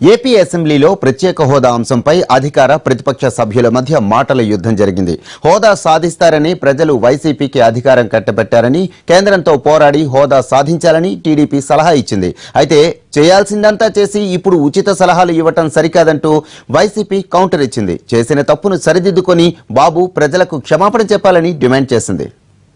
AP అసెంబ్లీలో ప్రత్యేక హోదా అంశంపై అధికార ప్రతిపక్ష సభ్యుల మధ్య మాటల యుద్ధం జరిగింది హోదా సాధిస్తారని ప్రజలు వైసీపీకి అధికారం కట్టబెట్టారని కేంద్రంతో పోరాడి హోదా సాధించాలని టీడీపీ సలహా ఇచ్చింది అయితే చేయాల్సిందంతా చేసి ఇప్పుడు ఉచిత సలహాలు ఇవ్వటం సరికాదంటూ వైసీపీ కౌంటర్ ఇచ్చింది చేసిన తప్పును సరిదిద్దుకొని బాబు ప్రజలకు క్షమాపణ చెప్పాలని డిమాండ్ చేసింది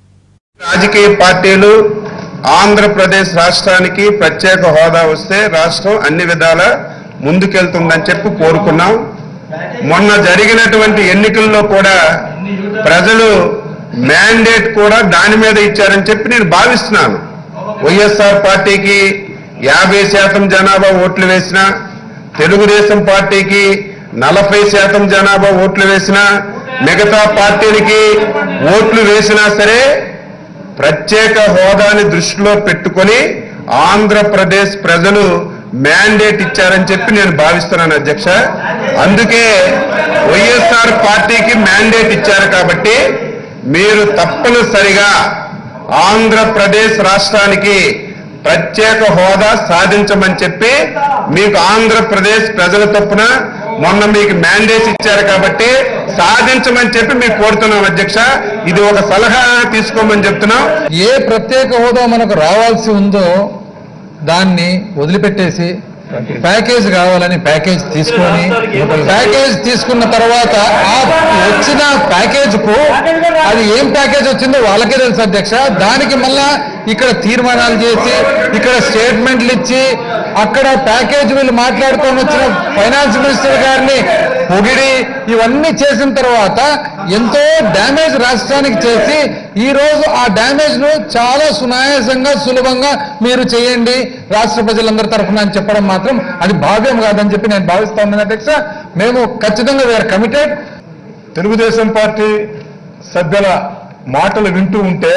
రాజకీయ పార్టీలు ఆంధ్రప్రదేశ్ రాష్ట్రానికి ప్రత్యేక హోదా వస్తే రాష్ట్రం అన్ని విధాల ముందుకెళ్తుందని చెప్పి కోరుకున్నాం మొన్న జరిగినటువంటి ఎన్నికల్లో కూడా ప్రజలు మ్యాండేట్ కూడా దాని మీద ఇచ్చారని చెప్పి నేను భావిస్తున్నాను వైఎస్ఆర్ పార్టీకి యాభై శాతం జనాభా ఓట్లు వేసిన తెలుగుదేశం పార్టీకి నలభై శాతం జనాభా ఓట్లు వేసిన మిగతా పార్టీలకి ఓట్లు వేసినా సరే ప్రత్యేక హోదాని దృష్టిలో పెట్టుకొని ఆంధ్రప్రదేశ్ ప్రజలు మ్యాండేట్ ఇచ్చారని చెప్పి నేను భావిస్తున్నాను అధ్యక్ష అందుకే వైఎస్ఆర్ పార్టీకి మ్యాండేట్ ఇచ్చారు కాబట్టి మీరు తప్పనిసరిగా ఆంధ్రప్రదేశ్ రాష్ట్రానికి ప్రత్యేక హోదా సాధించమని చెప్పి మీకు ఆంధ్రప్రదేశ్ ప్రజల తప్పున మొన్న మీకు మ్యాండేట్ ఇచ్చారు కాబట్టి సాధించమని చెప్పి మీకు కోరుతున్నాం అధ్యక్ష ఇది ఒక సలహా తీసుకోమని చెప్తున్నాం ఏ ప్రత్యేక హోదా మనకు రావాల్సి ఉందో దాన్ని వదిలిపెట్టేసి ప్యాకేజ్ కావాలని ప్యాకేజ్ తీసుకొని ప్యాకేజ్ తీసుకున్న తర్వాత ఆ వచ్చిన ప్యాకేజ్ కు అది ఏం ప్యాకేజ్ వచ్చిందో వాళ్ళకే తెలుసు అధ్యక్ష దానికి మళ్ళా ఇక్కడ తీర్మానాలు చేసి ఇక్కడ స్టేట్మెంట్లు ఇచ్చి అక్కడ ప్యాకేజ్ వీళ్ళు మాట్లాడుకొని వచ్చిన ఫైనాన్స్ మినిస్టర్ గారిని పొగిడి ఇవన్నీ చేసిన తర్వాత ఎంతో డ్యామేజ్ రాష్ట్రానికి చేసి ఈ రోజు ఆ డ్యామేజ్ ను చాలా సునాయాసంగా సులభంగా మీరు చేయండి రాష్ట్ర ప్రజలందరి తరఫున అని చెప్పడం మాత్రం అది భావ్యం కాదని చెప్పి నేను భావిస్తా ఉన్నాను అధ్యక్ష మేము ఖచ్చితంగా వీఆర్ కమిటెడ్ తెలుగుదేశం పార్టీ సభ్యుల మాటలు వింటూ ఉంటే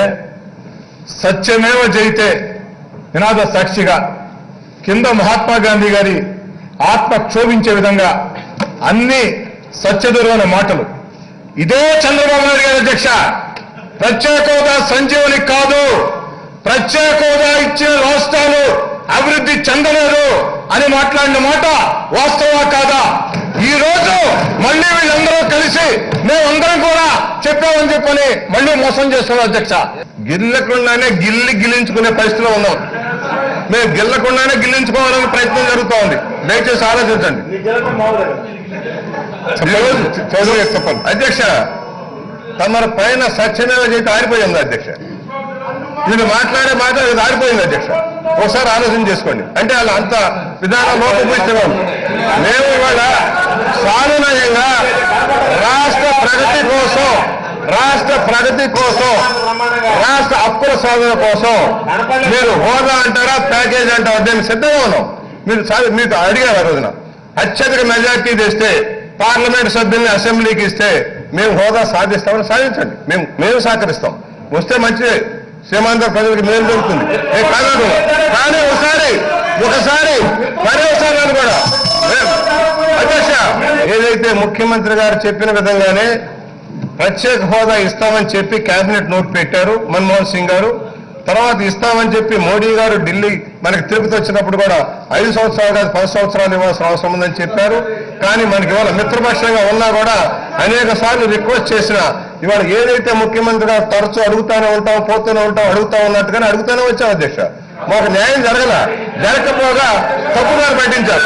సత్యమేవ జయితే నినాద సాక్షిగా కింద మహాత్మా గాంధీ గారి ఆత్మ క్షోభించే విధంగా అన్ని సత్యదూరమైన మాటలు ఇదే చంద్రబాబు నాయుడు గారి అధ్యక్ష ప్రత్యేక హోదా సంజీవని కాదు ప్రత్యేక హోదా ఇచ్చిన రాష్ట్రాలు అభివృద్ధి చెందలేదు అని మాట్లాడిన మాట వాస్తవా కాదా ఈ రోజు మళ్ళీ వీళ్ళందరూ కలిసి మేమందరం కూడా చెప్పామని చెప్పని మళ్ళీ మోసం చేస్తున్నారు అధ్యక్ష గిల్లకుండానే గిల్లి గిల్లించుకునే పరిస్థితిలో ఉన్నాం మేము గిల్లకుండానే గిల్లించుకోవాలని ప్రయత్నం జరుగుతూ ఉంది దయచేసి ఆలోచించండి చెప్పండి చెప్పండి అధ్యక్ష తమరి పైన సత్యమేవ చేతి ఆరిపోయింది అధ్యక్ష వీళ్ళు మాట్లాడే మాట ఇది ఆరిపోయింది అధ్యక్ష ఒకసారి ఆలోచన చేసుకోండి అంటే వాళ్ళు అంత విధానం లోపభూయిస్తున్నాం మేము ఇవాళ సానునయంగా రాష్ట్ర ప్రగతి కోసం రాష్ట్ర ప్రగతి కోసం రాష్ట్ర అప్పుల సాధన కోసం మీరు హోదా అంటారా ప్యాకేజ్ అంటారా మేము సిద్ధంగా ఉన్నాం మీరు సా- మీకు అడిగారు ఆ రోజున అత్యధిక మెజార్టీ తెస్తే పార్లమెంట్ సభ్యుల్ని అసెంబ్లీకి ఇస్తే మేము హోదా సాధిస్తామని సాధించండి మేము మేము సహకరిస్తాం వస్తే మంచిదే సీమాంధ్ర ప్రజలకు మేలు జరుగుతుంది ఏ కాదు కానీ ఒకసారి ఒకసారి మరీ ఒకసారి నన్ను కూడా ఏ- అధ్యక్ష ఏదైతే ముఖ్యమంత్రి గారు చెప్పిన విధంగానే ప్రత్యేక హోదా ఇస్తామని చెప్పి కేబినెట్ నోట్ పెట్టారు మన్మోహన్ సింగ్ గారు తర్వాత ఇస్తామని చెప్పి మోడీ గారు ఢిల్లీ మనకి తిరుపతి వచ్చినప్పుడు కూడా ఐదు సంవత్సరాలు కాదు పది సంవత్సరాలు ఇవ్వాల్సిన అవసరం ఉందని చెప్పారు కానీ మనకి ఇవాళ మిత్రపక్షంగా ఉన్నా కూడా అనేక సార్లు రిక్వెస్ట్ చేసిన ఇవాళ ఏదైతే ముఖ్యమంత్రి గారు తరచూ అడుగుతానే ఉంటాం పోతూనే ఉంటాం అడుగుతా ఉన్నట్టుగానే అడుగుతూనే వచ్చాం అధ్యక్ష మాకు న్యాయం జరగల జరగకపోగా తప్పుదారి పట్టించారు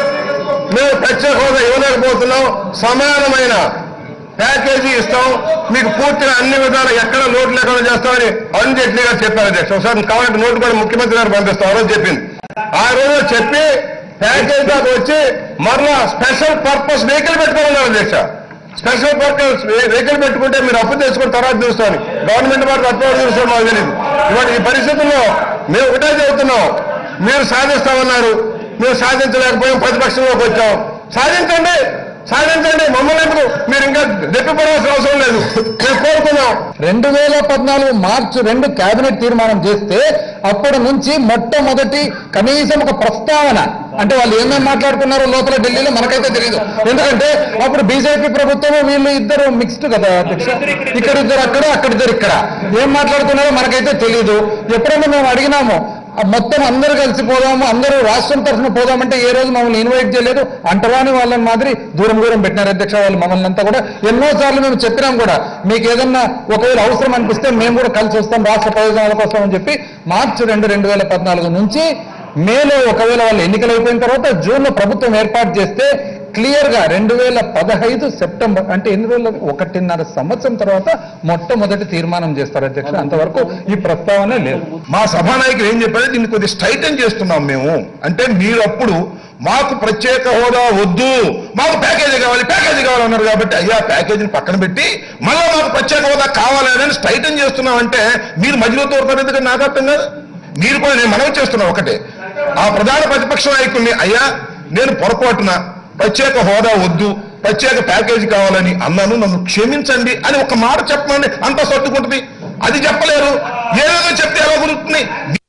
మేము ప్రత్యేక హోదా ఇవ్వలేకపోతున్నాం సమానమైన ప్యాకేజీ ఇస్తాం మీకు పూర్తిగా అన్ని విధాలు ఎక్కడ లోటు లేకుండా చేస్తామని అరుణ్ జైట్లీ గారు చెప్పారు అధ్యక్ష ఒకసారి కావాలంటే నోటు కూడా ముఖ్యమంత్రి గారు పంపిస్తాం ఆ రోజు చెప్పింది ఆ రోజు చెప్పి ప్యాకేజ్ దాకా వచ్చి మరలా స్పెషల్ పర్పస్ వెహికల్ పెట్టుకోమన్నారు అధ్యక్ష స్పెషల్ పర్పస్ వెహికల్ పెట్టుకుంటే మీరు అప్పు తెచ్చుకుని తర్వాత చూస్తామని గవర్నమెంట్ వారికి అప్పు చూస్తాం మాకు తెలియదు ఇవాళ ఈ పరిస్థితుల్లో మేము ఒకటే చెబుతున్నాం మీరు సాధిస్తామన్నారు మేము సాధించలేకపోయాం ప్రతిపక్షంలోకి వచ్చాం సాధించండి సాధించండి మమ్మల్ని ఎందుకు మీరు ఇంకా దెప్పిపడాల్సిన అవసరం లేదు మేము కోరుకున్నాం రెండు వేల పద్నాలుగు మార్చి రెండు కేబినెట్ తీర్మానం చేస్తే అప్పటి నుంచి మొట్టమొదటి కనీసం ఒక ప్రస్తావన అంటే వాళ్ళు ఏమేమి మాట్లాడుకున్నారో లోపల ఢిల్లీలో మనకైతే తెలియదు ఎందుకంటే అప్పుడు బీజేపీ ప్రభుత్వం వీళ్ళు ఇద్దరు మిక్స్డ్ కదా అధ్యక్ష ఇక్కడ ఇద్దరు అక్కడ అక్కడ ఇద్దరు ఇక్కడ ఏం మాట్లాడుకున్నారో మనకైతే తెలియదు ఎప్పుడైనా మేము అడిగినాము ఆ మొత్తం అందరూ కలిసి పోదాము అందరూ రాష్ట్రం తరఫున పోదామంటే ఏ రోజు మమ్మల్ని ఇన్వైట్ చేయలేదు అంటరాని వాళ్ళని మాదిరి దూరం దూరం పెట్టినారు అధ్యక్ష వాళ్ళు మమ్మల్ని అంతా కూడా ఎన్నోసార్లు మేము చెప్పినాం కూడా మీకు ఏదన్నా ఒకవేళ అవసరం అనిపిస్తే మేము కూడా కలిసి వస్తాం రాష్ట్ర ప్రయోజనాల కోసం అని చెప్పి మార్చి రెండు రెండు వేల పద్నాలుగు నుంచి మేలో ఒకవేళ వాళ్ళు ఎన్నికలు అయిపోయిన తర్వాత జూన్లో ప్రభుత్వం ఏర్పాటు చేస్తే క్లియర్ గా రెండు వేల పదహైదు సెప్టెంబర్ అంటే ఎన్ని రోజులు ఒకటిన్నర సంవత్సరం తర్వాత మొట్టమొదటి తీర్మానం చేస్తారు అధ్యక్ష అంతవరకు ఈ ప్రస్తావన లేదు మా సభానాయకులు ఏం చెప్పారు దీన్ని కొద్దిగా స్ట్రైటన్ చేస్తున్నాం మేము అంటే మీరు అప్పుడు మాకు ప్రత్యేక హోదా వద్దు మాకు ప్యాకేజీ కావాలి ప్యాకేజీ కావాలన్నారు కాబట్టి అయ్యా ప్యాకేజీని పక్కన పెట్టి మళ్ళా మాకు ప్రత్యేక హోదా కావాలి అని స్ట్రైటన్ చేస్తున్నాం అంటే మీరు మధ్యలో తోరుతారు ఎందుకంటే నాకు అర్థం కాదు మీరు కూడా నేను మనవి చేస్తున్నా ఒకటే ఆ ప్రధాన ప్రతిపక్ష నాయకుల్ని అయ్యా నేను పొరపాటున ప్రత్యేక హోదా వద్దు ప్రత్యేక ప్యాకేజీ కావాలని అన్నాను నన్ను క్షమించండి అని ఒక మాట చెప్పమండి అంత సర్దుకుంటుంది అది చెప్పలేరు ఏదో చెప్తే ఎలా కుదురుతుంది